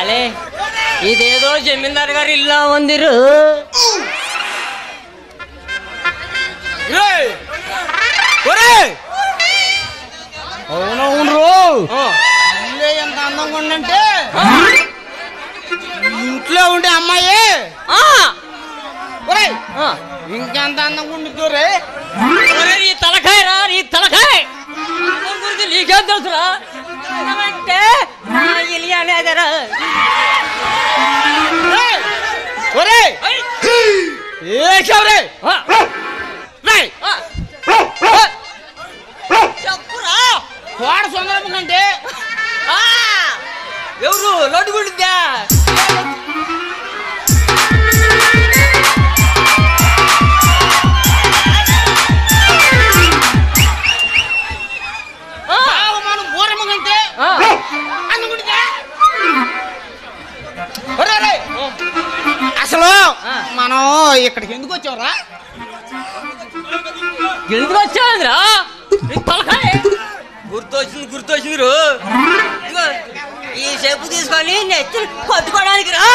చాలే ఇదేదో జమీందార్ గారి ఇల్లా ఉందిరు రేయ్! ఒరేయ్! అవునవును రో ఇల్లే ఎంత అందంగా ఉండంటే ఇంట్లో ఉండే అమ్మాయి ఒరేయ్ ఇంకెంత అందంగా ఉండిద్దో రే నీ తలకాయ రా నీ తలకాయ అందరి గురించి నీకేం తెలుసురా అంటే ఇలియానేదరా రేయ్! ఒరేయ్ ఏసావురే రేయ్ చెప్పురా కోడ సుందరం కంటే ఆ! ఎవరు లడ్డు గుడిద్దా మనం ఊరమ్మ కంటే అందుకుంటుందా ఒరేయ్, ఒరేయ్! అసలు మనం ఇక్కడికి ఎందుకు వచ్చావురా ఎందుకు వచ్చావురా నీ తలకాయ గుర్తొచ్చింది గుర్తొచ్చింది రో ఇదిగో, ఈ చెప్పు తీసుకొని నెత్తి కొట్టుకోవడానికి రా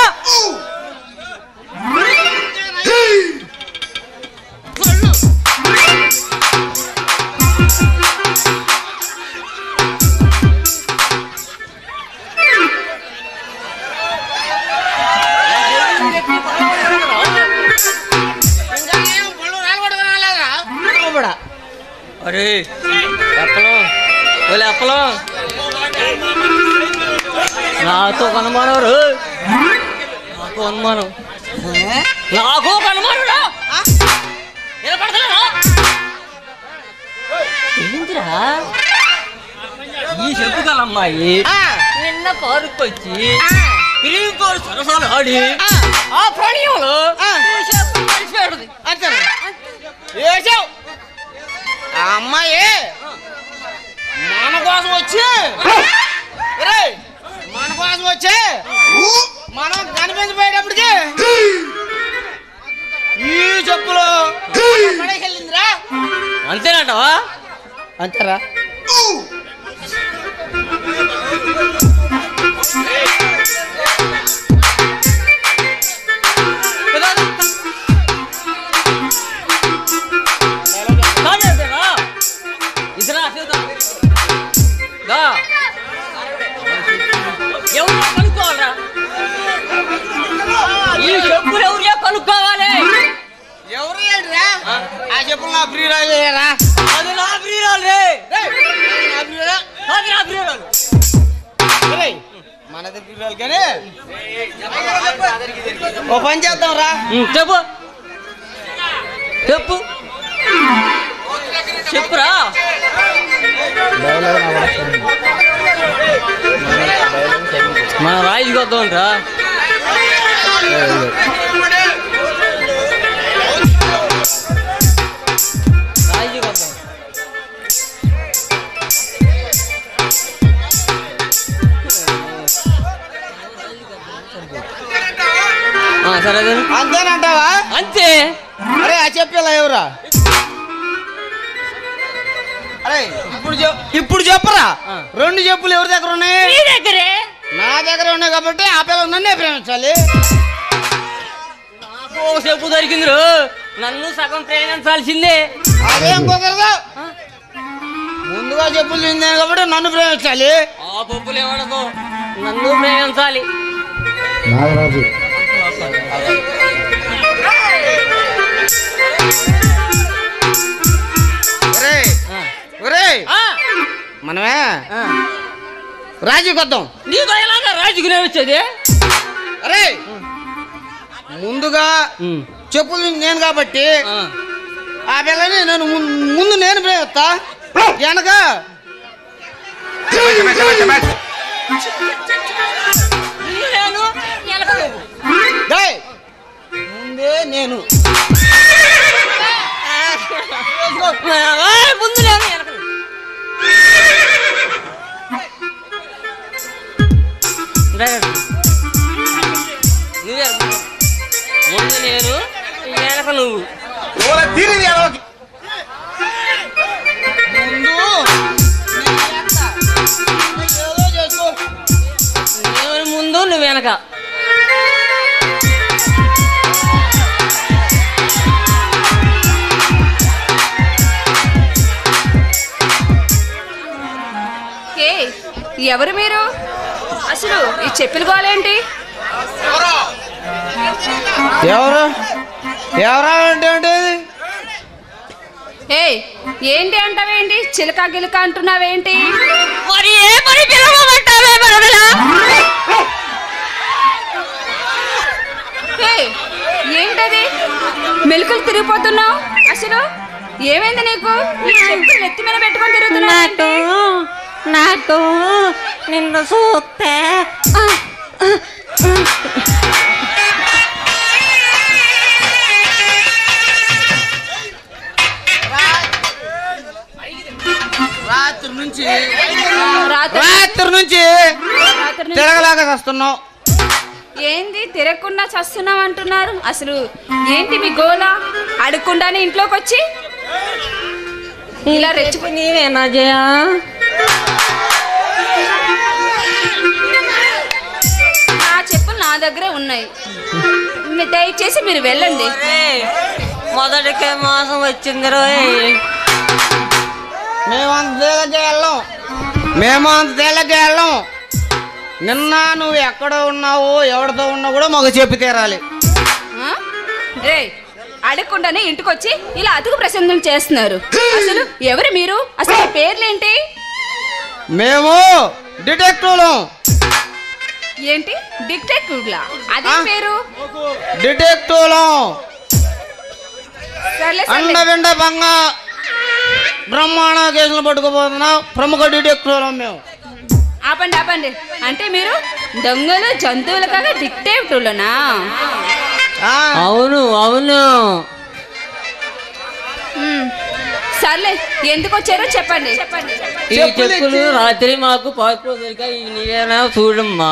ఇంకా ఏం పళ్ళు రాలగొట్టుకుని రాలేదా? అరే ఎప్పలం ఓలే ఎప్పలం నాతో కనుమానం రు నాకు అనుమానం నాకు ఒక అనుమానం రా నిలబడతలేదా ఏంటిరా ఈ చెప్పు గల అమ్మాయి ఆ, నిన్న పార్క్ వచ్చి ఆ, తిరిగితో సరసాలు ఆడి ఆ, ఆ ప్రణయంలో ఆ. ఈ చెప్పు మర్చిపోయాడు అంతేనా? ఏసావు ఆ అమ్మాయి మన కోసం వచ్చి ఒరేయ్, మన కోసం వచ్చి మనం కనిపించబోయేటప్పటికి ఈ చెప్పులు పడేసి వెళ్ళిందిరా అంతేనంటావా అంతేరా ఇతరా ఎవరు కనుక్కోవాలరా ఈ చెప్పులు ఎవరియా కనుక్కోవాలి ఎవరు ఏంటిరా ఆ చెప్పులు నా ప్రియురాలేరా అది నా ప్రియురాలు రే నా ప్రియురా అది నా ప్రియురాలు ఒరేయ్, మనది ప్రియురాలు కానీ ఓ పని చేద్దాం రా ఉమ్, చెప్పు చెప్పు చెప్పురా మన రాయికి వద్దాం రా రాయికి వద్దాం ఆ, సరే సరే. అంతేనంటావా అంతే అరే ఆ చెప్పేలా ఎవరా అరే ఇప్పుడు చెప్- ఇప్పుడు చెప్పరా ఆ. రెండు చెప్పులు ఎవరి దగ్గర ఉన్నాయి నీ దగ్గరే నా దగ్గర ఉన్నాయి కాబట్టి ఆ పిల్ల నన్నే ప్రేమించాలి నాకు ఓ చెప్పు దొరికింది రో. నన్ను సగం ప్రేమించాల్సిందే అదేం కుదరదు ముందుగా చెప్పులు తిందాను కాబట్టి నన్ను ప్రేమించాలి ఆ పప్పులు ఏమడదు నన్ను ప్రేమించాలి నాగరాజు ఒరే ఆ. ఒరే ఆ, మనమే ఆ. రాజీకి వద్దాం నీతో ఎలాగా రాజుకు నేను వచ్చేది అరే ముందుగా చెప్పులు నేను కాబట్టి ఆ. ఆ పిల్లని నేను ము- ముందు నేను ప్రేమిస్తా వెనక ముందు నేను వెనక నువ్వు. డేయ్, ముందే నేను ఆ, ముందు నేను వెనక నువ్వు. రా, రా. నువ్వే ముందు నేను వెనక నువ్వు ముందు నేను చేస్తా. ఏదో చేసుకో నేను ముందు నువ్వు వెనక గనక ఏ ఎవరు మీరు అసలు ఈ చెప్పులు గోలేంటి ఎవరు ఎవరా అంటే ఏంటి? ఏ ఏంటి అంటావేంటి చిలక గిలక అంటున్నావేంటి మరి ఏ పని పిలవమంటావే మరదలా ఏ ఏంటది మెలుకలు తిరిగిపోతున్నావు అసలు ఏమైంది నీకు ఈ చెప్పులు నెత్తి మీద పెట్టుకొని తిరుగుతున్నావు నాకు నాకు నిన్ను చూస్తే రాత్రి నుంచి రాత్రి రాత్రి నుంచి రాత్రి నుంచి తిరగలాగా వస్తున్నావు ఏంది తిరగకుండా చస్తున్నావు అంటున్నారు అసలు ఏంటి మీ గోల అడగకుండానే ఇంట్లోకి వచ్చి ఇలా రెచ్చిపో నీవేనా జయ నా చెప్పులు నా దగ్గరే ఉన్నాయి మీ- దయచేసి మీరు వెళ్ళండి ఒరేయ్, మొదటికే మాసం వచ్చింది రోయ్ మేము అంత తేలిగ్గా వెళ్ళాం మేము అంత తేలిగ్గా వెళ్ళాం నిన్న నువ్వు ఎక్కడ ఉన్నావో ఎవరితో ఉన్నా కూడా మాకు చెప్పి తీరాలి ఆ? రే అడగకుండానే ఇంటికి వచ్చి ఇలా అతుకు ప్రసంగం చేస్తున్నారు అసలు ఎవరు మీరు అసలు మీ పేర్లేంటి మేము డిటెక్టివ్లం ఏంటి డిటెక్టివ్లా అదే ఆ? పేరు డిటెక్టివ్లం సర్లే అండ సర్లే విండ బంగ బ్రహ్మాండ కేసులు పట్టుకుపోతున్నా ప్రముఖ డిటెక్టివ్లం మేము ఆపండి ఆపండి అంటే మీరు దొంగలు జంతువులు కాక డిటెక్టివ్లనా ఆ, అవును అవును మ్మ్. సర్లే ఎందుకు వచ్చారో చెప్పండి చెప్పండి ఈ చెప్పులు చెప్పులు ఇచ్చి- రాత్రి మాకు పార్కు దొరికా ఇవి నీవేనా చూడమ్మా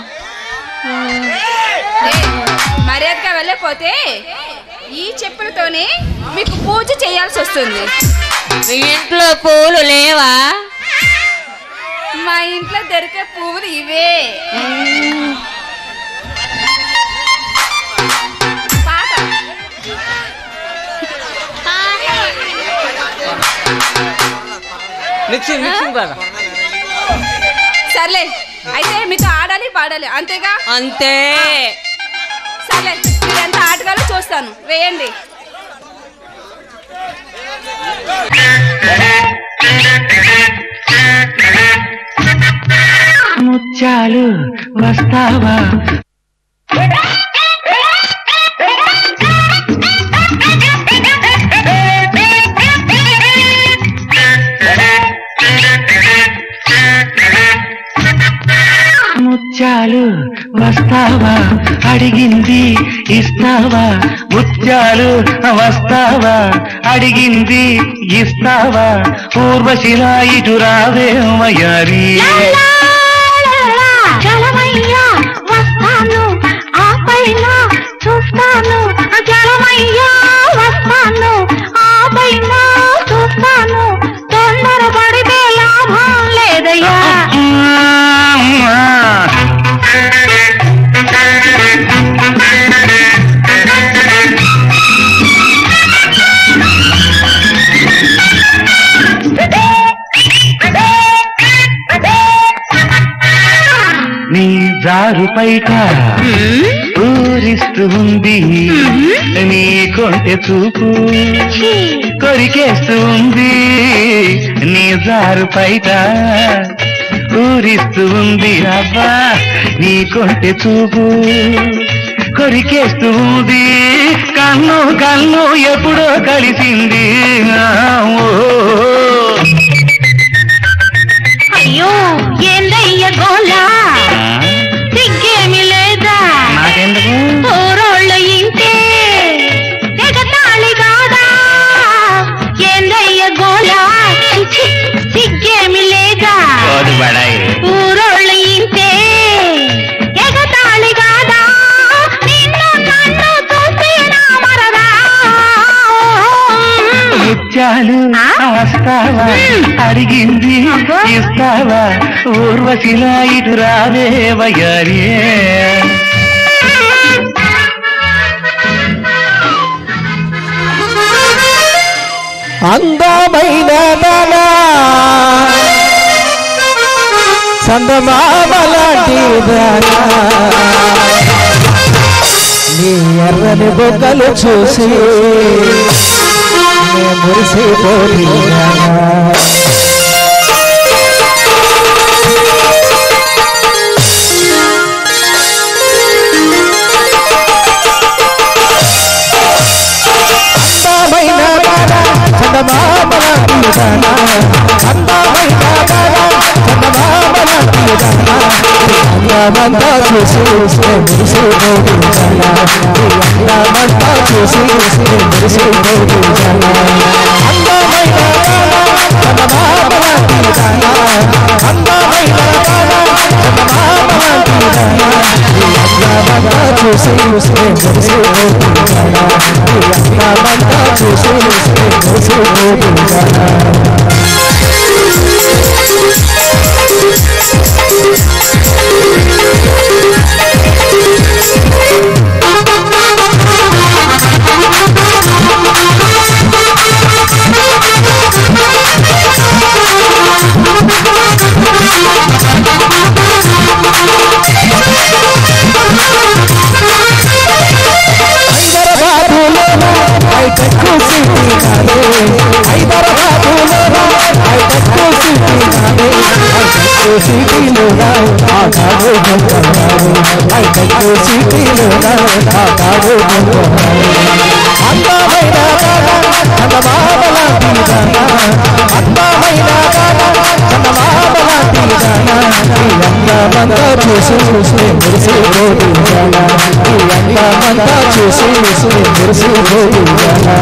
ఏయ్, మర్యాదగా వెళ్ళకపోతే ఈ చెప్పులతోనే మీకు పూజ చేయాల్సి వస్తుంది మీ ఇంట్లో పూలు లేవా మా ఇంట్లో దొరికే పువ్వులు ఇవే పాట మిక్సింగ్ మిక్సింగ్ పద సర్లే అయితే మీతో ఆడాలి పాడాలి అంతేగా అంతే సర్లే మీరు ఎంత ఆటగాలో చూస్తాను వేయండి ముత్యాలు వస్తావా ముత్యాలు వస్తావా అడిగింది ఇస్తావా ముత్యాలు వస్తావా అడిగింది ఇస్తావా ఊర్వశిలా ఇటు రావేమయారి జలమయ్యా వస్తాను ఆ పైన చూస్తాను జలమయ్యా వస్తాను ఆ పైన చూస్తాను తొందరపడితే లాభం లేదయ్యా నీ జారు పైట ఊరిస్తూ ఉంది నీ కొంటె చూపు కొరికేస్తూ ఉంది నీ జారు పైట ఊరిస్తూ ఉంది అబ్బా నీ కొంటె చూపు కొరికేస్తూ ఉంది కన్ను కన్ను ఎప్పుడో కలిసింది ఆ, ఓ అయ్యో ఏందయ్య గోలా సిగ్గేమి లేదా నాకెందుకు ఊరోళ్ళు ఇంటే ఎగతాళి కాదా ఏందయ్య గోలా ఛీ, సిగ్గేమి లేదా కోడి బడాయి ఊరోళ్ళు ఇంటే ఎగతాళి కాదా నిన్ను నన్ను చూస్తే నా మరదా ముత్యాలు ఆ? వస్తా వస్తావా అడిగింది ఇస్తావా ఊర్వశిలా ఇటు రావే వయ్యారే అందమైన దళ చందమామ లాంటి దళ నీ ఎర్రని బొగ్గలు చూసి నే మురిసిపోయినా అందమైన బాల చందమామల తీయదాన అందమైన బాల చందమామల తీయదాన అందమంతా చూసి మురిసిపోయిన అందమంతా చూసి మురిసిపోయిన అందమైన బాల చందమామల తీయదాన అందమైన బాల చందమామల తీయదాన అందమంతా చూసి మురిసిపోయిన అందమంతా చూసి మురిసిపోయిన హైదరాబాదులో హైటెక్ సిటీ నాదే హైదరాబాదులో హైటెక్ సిటీ నాదే హైటెక్ సిటీలో ఆటాడు బంగారు హైటెక్ సిటీలో ఆటాడు బంగారు అందమైన బాల చందమామల తీదాన అందమైన బాల చందమామల తీదాన ఈ అందమంతా చూసి చూసి మురిసిపోతున్నా ఈ అందమంతా చూసి చూసి మురిసిపోతున్నా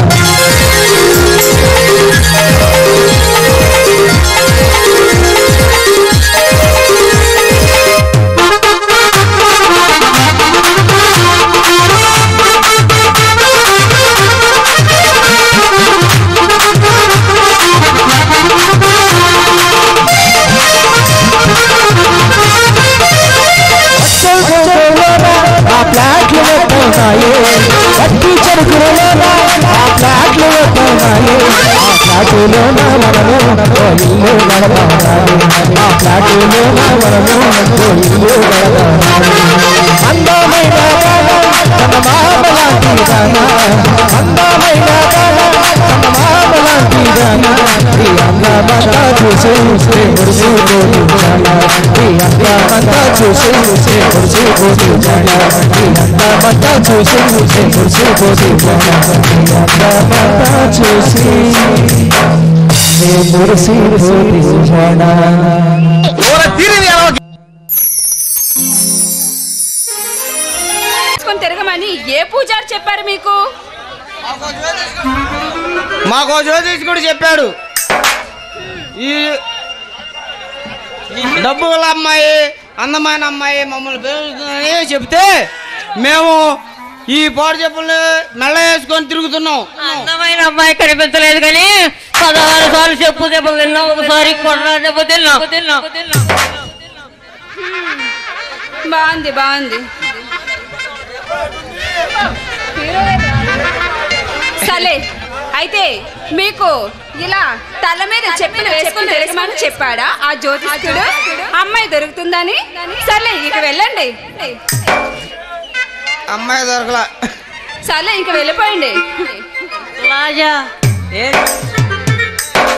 ఆ ప్లాట్లు వస్తున్నాయి వడ్డీ చెరుకులోన ఆ ప్లాట్లు వస్తున్నాయి ఆ ప్లాటులోన మనము ఓ ఇల్లు నడపాలి ఆ ప్లాటులోన మనము ఓ ఇల్లు నడపాలి అందమైన బాల తన మామలాంటి దాన అందమైన బాల తన మామలాంటి దాన ఈ అందమంతా చూసి చూసి మురిసిపోతున్నా ఈ అందమంతా చూసి చూసి మురిసిపోతున్నా ఈ అందమంతా చూసి చూసి మురిసిపోతున్నా ఈ అందమంతా చూసి నే మురిసిపోతున్నా తీసుకొని తిరగమని ఏ పూజారి చెప్పారు మీకు మాకు జ్యోతిష్కుడు చెప్పాడు ఈ ఈ డబ్బు గల అమ్మాయి అందమైన అమ్మాయి మమ్మల్ని పెరుగుతుందని చెప్తే మేము ఈ పాడు చెప్పుల్ని మెల్ల వేసుకొని తిరుగుతున్నాం అందమైన అమ్మాయి కనిపించలేదు కానీ పదహారు సార్లు చెప్పు దెబ్బలు తిన్నాం ఒకసారి కొట్ట దెబ్బ తిన్నాం తిన్నాం బాగుంది బాగుంది సరే అయితే మీకు ఇలా తల మీద చెప్పులు వేసుకుని తిరగమని చెప్పాడా ఆ జ్యోతిష్కుడు అమ్మాయి దొరుకుతుందని సర్లే ఇక వెళ్ళండి అమ్మాయి దొరకలా సర్లే ఇంక వెళ్ళిపోయండి రాజా